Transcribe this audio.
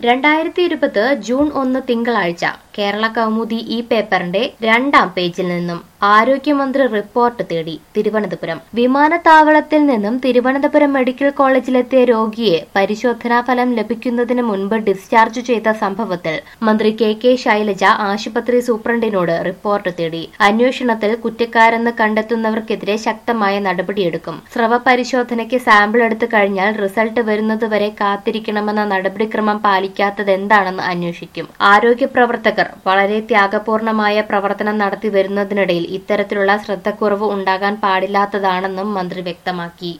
രണ്ടായിരത്തി ഇരുപത് ജൂൺ ഒന്ന് തിങ്കളാഴ്ച കേരള കൗമുദി ഈ പേപ്പറിന്റെ രണ്ടാം പേജിൽ നിന്നും ആരോഗ്യമന്ത്രി റിപ്പോർട്ട് തേടി തിരുവനന്തപുരം വിമാനത്താവളത്തിൽ നിന്നും തിരുവനന്തപുരം മെഡിക്കൽ കോളേജിലെത്തിയ രോഗിയെ പരിശോധനാ ഫലം ലഭിക്കുന്നതിന് മുൻപ് ഡിസ്ചാർജ് ചെയ്ത സംഭവത്തിൽ മന്ത്രി കെ കെ ശൈലജ ആശുപത്രി സൂപ്രണ്ടിനോട് റിപ്പോർട്ട് തേടി അന്വേഷണത്തിൽ കുറ്റക്കാരെന്ന് കണ്ടെത്തുന്നവർക്കെതിരെ ശക്തമായ നടപടിയെടുക്കും സ്രവ പരിശോധനയ്ക്ക് സാമ്പിൾ എടുത്തു കഴിഞ്ഞാൽ റിസൾട്ട് വരുന്നതുവരെ കാത്തിരിക്കണമെന്ന നടപടിക്രമം പാലിക്കാത്തത് എന്താണെന്ന് അന്വേഷിക്കും ആരോഗ്യ പ്രവർത്തകർ വളരെ ത്യാഗപൂർണമായ പ്രവർത്തനം നടത്തി വരുന്നതിനിടയിൽ ഇത്തരത്തിലുള്ള ശ്രദ്ധക്കുറവ് ഉണ്ടാകാൻ പാടില്ലാത്തതാണെന്നും മന്ത്രി വ്യക്തമാക്കി